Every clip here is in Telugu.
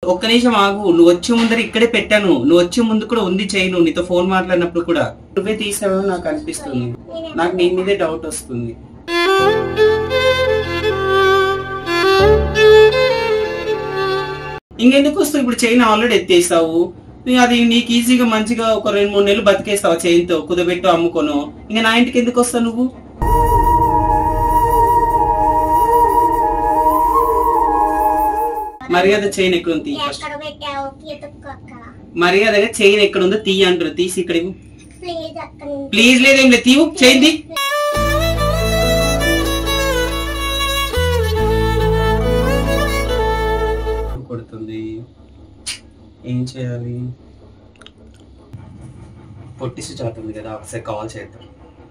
ఒక్క నిమిషం ఆగు నువ్వు వచ్చే ముందర ఇక్కడే పెట్టాను నువ్వు వచ్చే ముందు కూడా ఉంది చేయి నువ్వు నీతో ఫోన్ మాట్లాడినప్పుడు కూడా నువ్వే తీసావో నాకు అనిపిస్తుంది నాకు నీ మీదే డౌట్ వస్తుంది ఇంకెందుకు వస్తావు ఇప్పుడు చైన్ ఆల్రెడీ ఎత్తేసావు నీ- అది నీకు ఈజీగా మంచిగా ఒక రెండు మూడు నెలలు బతికేస్తావు చైన్తో కుదబెట్టు అమ్ముకోను ఇంకా నా ఇంటికి ఎందుకు వస్తావు నువ్వు మర్యాద చైన్ ఎక్కడ ఉంది ఫస్ట్ ఎక్కడ పెట్టావు ఎత్తుక్కో అక్క మర్యాదగా చైన్ ఎక్కడ ఉందో తీయ అంటారు తీసి ఇక్కడ ఇవ్వు. ప్లీజ్ అక్క నేను ప్లీజ్ లేదేం లేదు తీవు చైన్ తీ కొడుతుంది ఏం చేయాలి పొట్టి సుజాత ఉంది కదా ఒకసారి కాల్ చేద్దాం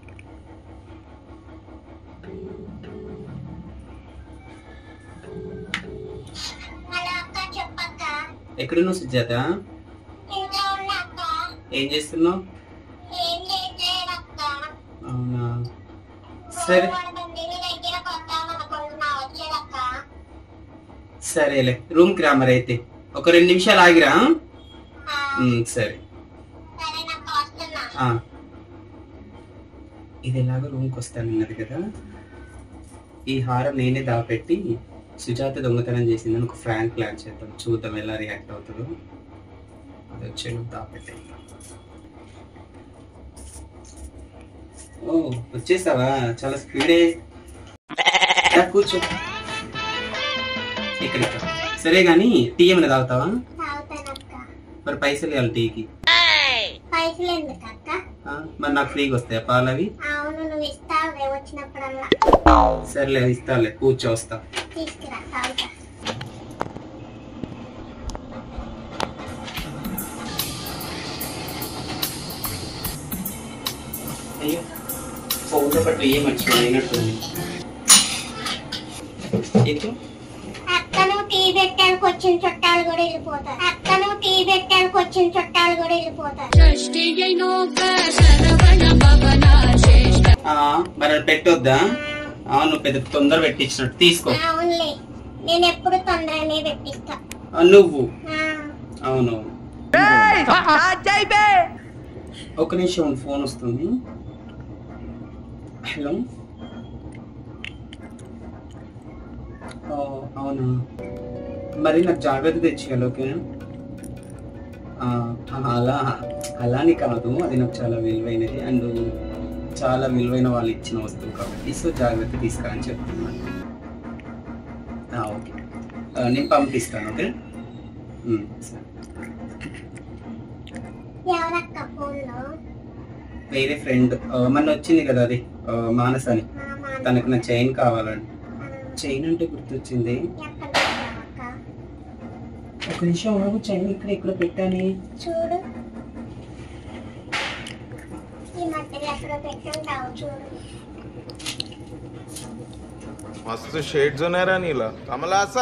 హలో అక్క చెప్పక్క ఎక్కడున్నావు సుజాత ఇంట్లో ఉన్నా అక్క ఏం చేస్తున్నావు ఏం చేయట్లేదు అక్క అవునా సరే పడుతుంది నీ దగ్గరకు వద్దామనుకుంటున్నా వచ్చేదక్క సరేలే రూమ్కి రా మరి అయితే ఒక రెండు నిమిషాలు ఆగిరా ఆ, ఉమ్, సరే సరే నాకు వస్తున్నా ఆ. ఇది ఎలాగో రూమ్కి వస్తానన్నది కదా ఈ హారం నేనే దాపెట్టి సుజాత దొంగతనం చేసిందని ఒక ఫ్రాంక్ ప్లాన్ చేద్దాం చూద్దాం ఎలా రియాక్ట్ అవుతుందో అది వచ్చే నువ్వు దాపెట్టే ఓ వచ్చేసావా చాలా స్పీడే రా, కూర్చో ఇక్కడ ఇక్కడ. సరే గాని టీ ఏమైనా తాగుతావా తాగుతానక్క మరి పైసలు ఇవ్వాలి టీకి పైసలు ఎందుకు అక్క ఆ, మరి నాకు ఫ్రీగా వస్తాయా పాలు అవి అవును నువ్వు ఇస్తావు వచ్చినప్పుడల్లా సర్లే ఇస్తాలే కూర్చో వస్తా తీసుకురా తాగుతా అయ్యో ఫోన్లో పట్ల ఏం మర్చిపోయి అయినట్టుంది ఏంటో అక్కను టీ పెట్టడానికి వచ్చిన చుట్టాలు కూడా వెళ్ళిపోతారు అక్కను టీ పెట్టడానికి వచ్చిన చుట్టాలు కూడా వెళ్ళిపోతారు ఆ, మరి అది పెట్టొద్దా ఆ, నువ్వు పెద్ద తొందర పెట్టించినట్టు తీసుకో అవునులే నేను ఎప్పుడు తొందరనే పెట్టిస్తా ఆ, నువ్వు ఆ, అవునవును ఒక నిమిషం ఉండు, ఫోన్ వస్తుంది హలో ఓ, అవునా మరి నాకు జాగ్రత్త తెచ్చేయాలి ఓకేనా ఆ, అలా అలా అని కాదు అది నాకు చాలా విలువైనది అండ్ చాలా విలువైన వాళ్ళు ఇచ్చిన వస్తువు కాబట్టి సో జాగ్రత్త తీసుకురని చెప్తున్నాను ఆ, ఓకే ఆ, నేను పంపిస్తాను ఓకే ఉమ్, సరే ఎవరక్క ఫోన్లో వేరే ఫ్రెండ్ మొన్న వచ్చింది కదా అది ఆ, మానస్ అని మా మామ తనకు నా చైన్ కావాలని ఆ, చైన్ అంటే గుర్తొచ్చింది ఎక్కడ పెట్టావు అక్క ఒక నిమిషం ఆగు చైన్ ఇక్కడ ఎక్కడ పెట్టాని చూడు ఈ మధ్యలో ఎక్కడో పెట్టుంటావు చూడు मस्त शेड जो नाही राणीला कमला असा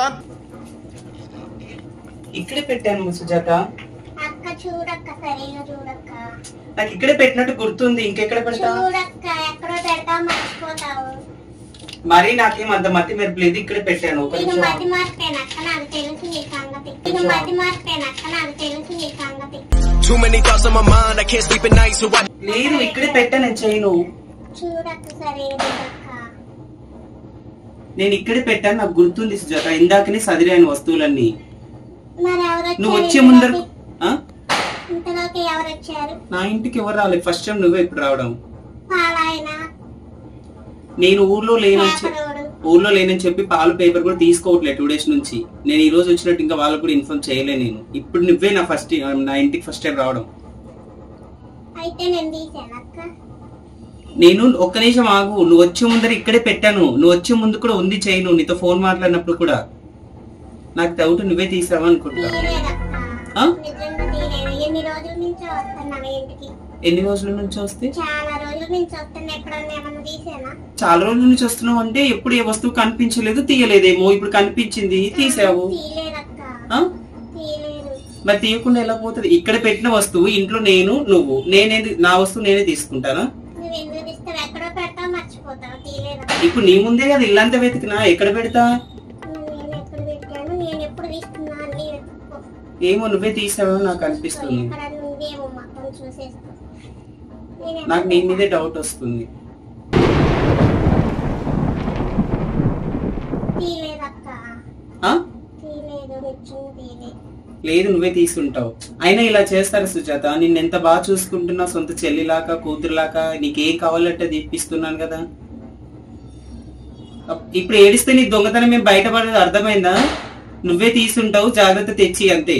ఇక్కడే పెట్టాను సుజాత అక్క చూడక్క సరిగా చూడక్క నాకు ఇక్కడే పెట్టినట్టు గుర్తుంది ఇంకెక్కడ పెడతా చూడక్క ఎక్కడో పెడతావు మర్చిపోతావు మరి నాకేం అంత మతి మెరుపు లేదు ఇక్కడే పెట్టాను ఒక ఇది నిమిషం మతి మార్పేనక్క నాకు తెలుసు నీ సంగతి ఇది మతి మార్పేనక్క నాకు తెలుసు నీ సంగతి Too many thoughts on my mind, I can't sleep at night, so I లేదు ఇక్కడే పెట్టాను చైను చూడక్క సరిగా చూడక్క నేను ఇక్కడే పెట్టాను నాకు గుర్తుంది సుజాత ఇందాకనే సదిరాను వస్తువులన్నీ మరి ఎవరు నువ్వు వచ్చే వచ్చారు ముందర ఇంతలోకి? ఆ? ఇంతలోకి ఎవరు వచ్చారు నా ఇంటికి ఎవరు రాలేదు ఫస్ట్ టైం నువ్వే ఇప్పుడు రావడం పాలాయన నేను ఊర్లో లేనని చె- పేపరోడు ఊర్లో లేనని చెప్పి పాలు పేపర్ కూడా తీసుకోవట్లేదు టూ డేస్ నుంచి నేను ఈ రోజు వచ్చినట్టు ఇంకా వాళ్ళకు కూడా ఇన్ఫార్మ్ చేయలే నేను ఇప్పుడు నువ్వే నా ఫస్ట్ నా ఇంటికి ఫస్ట్ టైం రావడం అయితే నేను తీసానక్క నేను ఒక్క నిమిషం ఆగు నువ్వు వచ్చే ముందర ఇక్కడే పెట్టాను నువ్వు వచ్చే ముందు కూడా ఉంది చేయను నీతో ఫోన్ మాట్లాడినప్పుడు కూడా నాకు డౌట్ నువ్వే తీసావా అనుకుంటా తీయలేదక్క ఆ? నిజంగా తీయలేదు ఎన్ని రోజుల నుంచి వస్తున్నాను ఇంటికి ఎన్ని రోజుల నుంచి వస్తే చాలా రోజుల నుంచి వస్తున్నా ఎప్పుడన్నా ఏమన్నా తీసానా చాలా రోజుల నుంచి వస్తున్నావు అంటే ఎప్పుడు ఏ వస్తువు కనిపించలేదు తీయలేదేమో ఇప్పుడు కనిపించింది తీసావు తీయలేదక్క ఆ? తీయలేదు మరి తీయకుండా ఎలా పోతుంది ఇక్కడ పెట్టిన వస్తువు ఇంట్లో నేను నువ్వు నేనేది నా వస్తువు నేనే తీసుకుంటానా నువ్వు ఎందుకు తీస్తావు ఎక్కడో పెడతావు మర్చిపోతావు తీయలేదక్క ఇప్పుడు నీ ముందే కదా ఇల్లంతా వెతికినా ఎక్కడ పెడతా నేను ఎప్పుడు పెట్టాను నేను ఎప్పుడు తీస్తున్నా అన్ని వెతుక్కో ఏమో నువ్వే తీసావో నాకు అనిపిస్తుంది ఎక్కడ నుండేమో మొత్తం చూసేసుకో నేను నాకు నీ మీదే డౌట్ వస్తుంది తీయలేదక్క ఆ? తీయలేదు నిజంగా తీయలేదు లేదు నువ్వే తీసుకుంటావు అయినా ఇలా చేస్తారు సుజాత నిన్ను ఎంత బాగా చూసుకుంటున్నా సొంత చెల్లిలాగా కూతురులాగా నీకేం కావాలంటే అది ఇప్పిస్తున్నాను కదా అప్- ఇప్పుడు ఏడిస్తే నీ దొంగతనం మేము బయటపడేది అర్థమైందా నువ్వే తీసుంటావు జాగ్రత్త తెచ్చి అంతే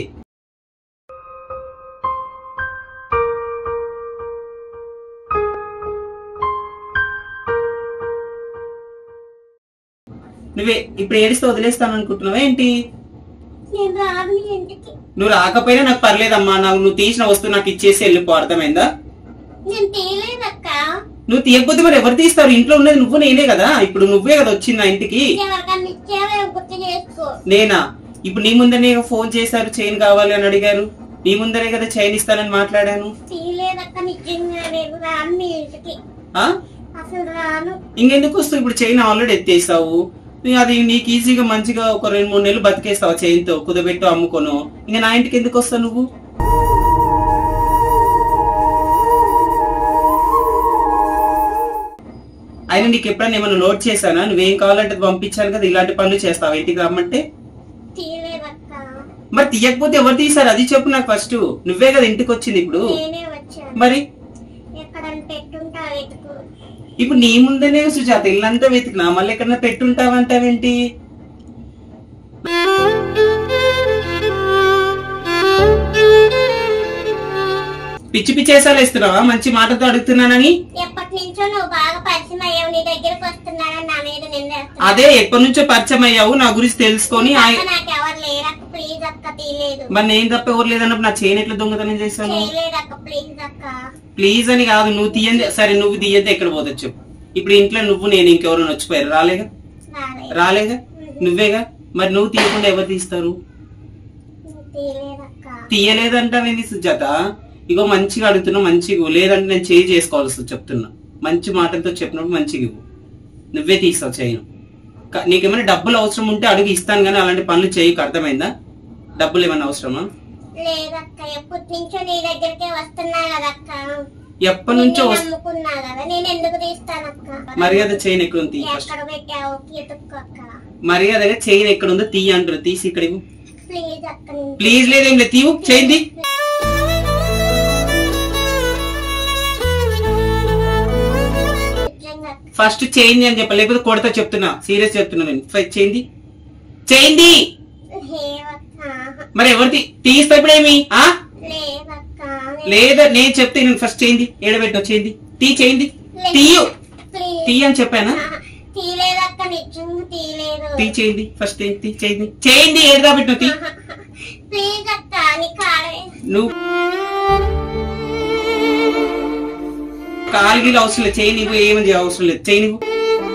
నువ్వే ఇప్పుడు ఏడిస్తే వదిలేస్తాను అనుకుంటున్నావా ఏంటి నేను రాను నీ ఇంటికి నువ్వు రాకపోయినా నాకు పర్లేదమ్మా నాకు నువ్వు తీసిన వస్తువు నాకు ఇచ్చేసి వెళ్ళిపో అర్థమైందా నేను తీయలేదక్క నువ్వు తీయకపోతే మరి ఎవరు తీస్తారు ఇంట్లో ఉన్నది నువ్వు నేనే కదా ఇప్పుడు నువ్వే కదా వచ్చింది నా ఇంటికి ఎవరికన్నా ఇచ్చావే గుర్తు చేసుకో నేనా ఇప్పుడు నీ ముందరే ఫోన్ చేశారు చైన్ కావాలి అని అడిగారు నీ ముందరే కదా చైన్ ఇస్తానని మాట్లాడాను తీయలేదక్క నిజంగా నేను రాను నీ ఇంటికి ఆ అసలు రాను ఇంకెందుకు వస్తావు ఇప్పుడు చైన్ ఆల్రెడీ ఎత్తేసావు నీ- అది నీకు ఈజీగా మంచిగా ఒక రెండు మూడు నెలలు బతికేస్తావు చైన్ తో కుదబెట్టు అమ్ముకోను ఇంకా నా ఇంటికి ఎందుకు వస్తావు నువ్వు అయినా నీకు ఎప్పుడైనా ఏమైనా నోట్ చేశానా నువ్వేం కావాలంటే అది పంపించాను కదా ఇలాంటి పనులు చేస్తావు ఇంటికి రమ్మంటే తీయలేదక్క మరి తీయకపోతే ఎవరు తీసారు అది చెప్పు నాకు ఫస్ట్ నువ్వే కదా ఇంటికి వచ్చింది ఇప్పుడు నేనే వచ్చాను మరి ఎక్కడన్నా పెట్టుంటా వెతుకు ఇప్పుడు నీ ముందనే సుజాత ఇల్లంతా వెతికినా మళ్ళీ ఎక్కడన్నా పెట్టుంటావంటావేంటి పిచ్చి పిచ్చేసాలు ఇస్తున్నావా మంచి మాటతో అడుగుతున్నానని ఎప్పటి నుంచో నువ్వు బాగా పరిచయం అయ్యావు నీ దగ్గరకు వస్తున్నానని నా మీద నిందేస్తున్నావు అదే ఎప్పటి నుంచో పరిచయం అయ్యావు నా గురించి తెలుసుకొని ఆయ- నాకు ఎవరు లేరక్క ప్లీజ్ అక్క తీయలేదు మరి నేను తప్ప ఎవరు లేదన్నప్పుడు నా చేయని ఎట్లా దొంగతనం చేశాను చేయలేదక్క ప్లీజ్ అక్క ప్లీజ్ అని కాదు నువ్వు తీయండి సరే నువ్వు తీయద్దు ఎక్కడ పోతుంది చెప్పు ఇప్పుడు ఇంట్లో నువ్వు నేను ఇంకెవరైనా వచ్చిపోయారు రాలేగా రాలేదు రాలేగా నువ్వేగా మరి నువ్వు తీయకుండా ఎవరు తీస్తారు తీయలేదక్క తీయలేదంటావేంది సుజాత ఇగో మంచిగా అడుగుతున్నావు మంచిగా ఇవ్వు. లేదంటే నేను చేయి చేసుకోవాల్సి వస్తుంది చెప్తున్నా మంచి మాటలతో చెప్పినప్పుడు మంచిగా ఇవ్వు నువ్వే తీస్తావు చేయను క- నీకేమైనా డబ్బులు అవసరం ఉంటే అడుగు ఇస్తాను కానీ అలాంటి పనులు చేయకు అర్థమైందా డబ్బులు ఏమైనా అవసరమా లేదక్క ఎప్పటి నుంచో నీ దగ్గరికే వస్తున్నా కదక్క ఎప్పటి నుంచో నిన్ను వస్తు నమ్ముకున్నా కదా నేను ఎందుకు తీస్తానక్క మర్యాద చైన్ ఎక్కడ ఉంది ఫస్ట్ ఎక్కడ పెట్టావు ఎతుక్కు అక్క మర్యాదగా చైన్ ఎక్కడ ఉందో తీయ అంటారు తీసి ఇక్కడ ఇవ్వు ప్లీజ్ అక్క నేను- ప్లీజ్ లేదేం లేదు తీవు చైన్ తీ నిజంగా అక్క. ఫస్ట్ చేయింది అని చెప్పాలి లేకపోతే కొడతా చెప్తున్నా సీరియస్ చెప్తున్నా నేను ఫస్ట్ చేయింది చేయింది లేవక్క మరి ఎవరు తీ- తీస్తా ఇప్పుడేమి ఆ లేదక్క లేదా నేను చెప్తే నేను ఫస్ట్ చేయింది ఏడబెట్టి వచ్చేయింది తీ చేయింది తీయు ప్లీజ్ తీ అని చెప్పానా తీయలేదక్క నిజంగా తీయలేదు తీ చేయింది ఫస్ట్ తీ తీ చేయింది చేయింది ఏడుగా పెట్టు తీ ప్లీజ్ అక్క నీ కాలే నువ్వు కాలుగిలు అవసరం లేదు చేయి నీవు ఏమని అవసరం లేదు చేయి నీవు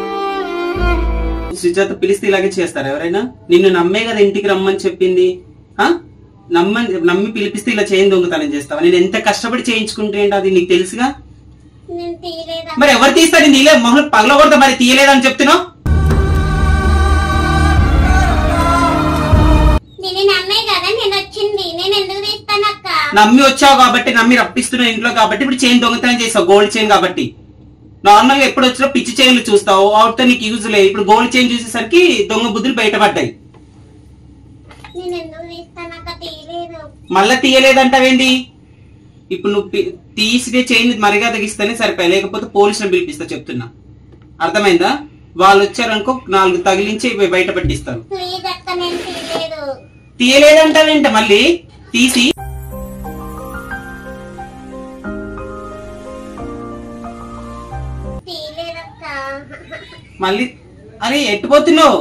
సుజాత పిలిస్తే ఇలాగే చేస్తారు ఎవరైనా నిన్ను నమ్మే కదా ఇంటికి రమ్మని చెప్పింది ఆ నమ్మ నమ్మి పిలిపిస్తే ఇలా చేయని దొంగతనం చేస్తావా నేను ఎంత కష్టపడి చేయించుకుంటే ఏంటి అది నీకు తెలుసుగా నేను తీయలేదక్క మరి ఎవరు తీస్తారు నేను తీయలేదు మొహం పగలకూడదు మరి తీయలేదని చెప్తున్నావు నేను నమ్మే కదా నేను వచ్చింది నేను ఎందుకు తీస్తానక్క నమ్మి వచ్చావు కాబట్టి నమ్మి రప్పిస్తున్నావు ఇంట్లో కాబట్టి ఇప్పుడు చైన్ దొంగతనం చేసావు గోల్డ్ చైన్ కాబట్టి నార్మల్ గా ఎప్పుడు వచ్చినా పిచ్చి చైన్లు చూస్తావు అవుట్ నీకు యూజ్ లేదు ఇప్పుడు గోల్డ్ చైన్ చూసేసరికి దొంగ బుద్ధులు బయటపడ్డాయి నేను ఎందుకు తీస్తానక్క తీయలేదు మళ్ళా తీయలేదంటావేంటి ఇప్పుడు నువ్వు పి- తీసిన చైన్ మర్యాదకి ఇస్తేనే సరిపోయి లేకపోతే పోలీసులను పిలిపిస్తా చెప్తున్నా అర్థమైందా వాళ్ళు వచ్చారనుకో నాలుగు తగిలించి ఇవి బయట పెట్టిస్తారు ప్లీజ్ అక్క నేను తీయలేదు తీయలేదంటావేంట మళ్ళీ తీసి తీయలేదక్క మళ్ళీ అరే ఎట్టుపోతున్నావు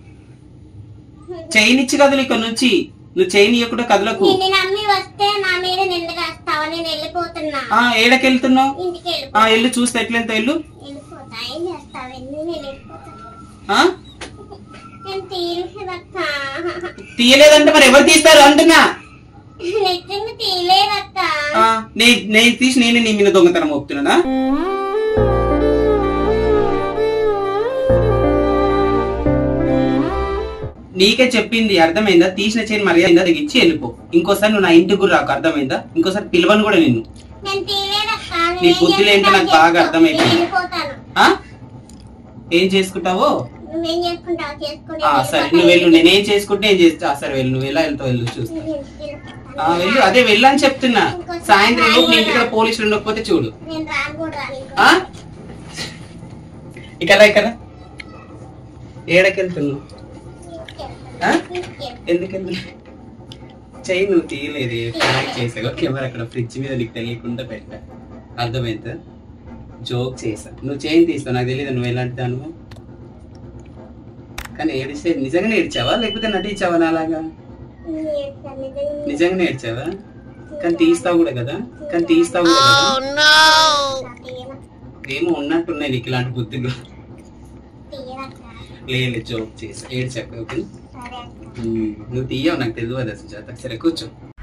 చైన్ ఇచ్చి కదలు ఇక్కడ నుంచి నువ్వు చైన్ ఇవ్వకుండా కదలకు నిన్ను నమ్మి వస్తే నా మీద నిందగా వస్తావా నేను వెళ్ళిపోతున్నా ఆ ఏడకెళ్తున్నావు ఇంటికి వెళ్ళిపో ఆ ఎల్లు చూస్తే ఎట్లెంత ఎల్లు వెళ్ళిపోతా ఏం చేస్తావు వెళ్ళి నేను వెళ్ళిపోతాను ఆ నేను తీయలేదక్క తీయలేదంటే మరి ఎవరు తీస్తారు అంటున్నా నిజంగా తీయలేదక్క ఆ, నే- నేను తీసి నేనే నీ మీద దొంగతనం ఒప్పుతున్నానా నీకే చెప్పింది అర్థమైందా తీసిన చైన్ మర్యాద దగ్గర ఇచ్చి వెళ్ళిపో ఇంకోసారి నువ్వు నా ఇంటికి కూడా రాకు అర్థమైందా ఇంకోసారి పిలవను కూడా నిన్ను నేను తీయలేదక్క నీ బుద్ధులు ఏంటో నాకు బాగా అర్థమైపోయింది. నేను వెళ్ళిపోతాను ఆ ఏం చేసుకుంటావో నువ్వేం చేసుకుంటావు చేసుకుని ఆ సరే నువ్వు వెళ్ళు నేనేం చేసుకుంటే ఏం చేస్తా ఆ, సరే వెళ్ళు నువ్వు ఎలా వెళ్తావు వెళ్ళు చూస్తా ఆ, వెళ్ళు అదే వెళ్ళని చెప్తున్నా సాయంత్రం లోపు నీ ఇంటికి పోలీసులు ఉండకపోతే చూడు నేను రాను కూడా రాను. ఆ ఇక్కడ ఇక్కడ ఏడకెళ్తున్నావు ఆ? ఎందుకు చెయ్యి నువ్వు తీయలేదు ఫ్లాట్ చేసావు కెమెరా అక్కడ ఫ్రిడ్జ్ మీద నీకు తెలియకుండా పెట్టా అర్థమైందా జోక్ చేసా నువ్వు చైన్ తీస్తావు నాకు తెలియదు నువ్వు ఎలాంటి దాను కానీ ఏడిస్తే నిజంగానే ఏడ్చావా లేకపోతే నటించావా నాలాగా నిజంగానే ఏడ్చావా కానీ తీస్తావు కూడా కదా కానీ తీస్తావు కూడా కదా ఏమో ఉన్నట్టున్నాయి నీకు ఇలాంటి బుద్ధులు లేదు జోక్ చేసా ఏడ్చాక ఓకే సరే అక్క ఉమ్, నువ్వు తీయవు నాకు తెలియదు సుజాత సరే కూర్చో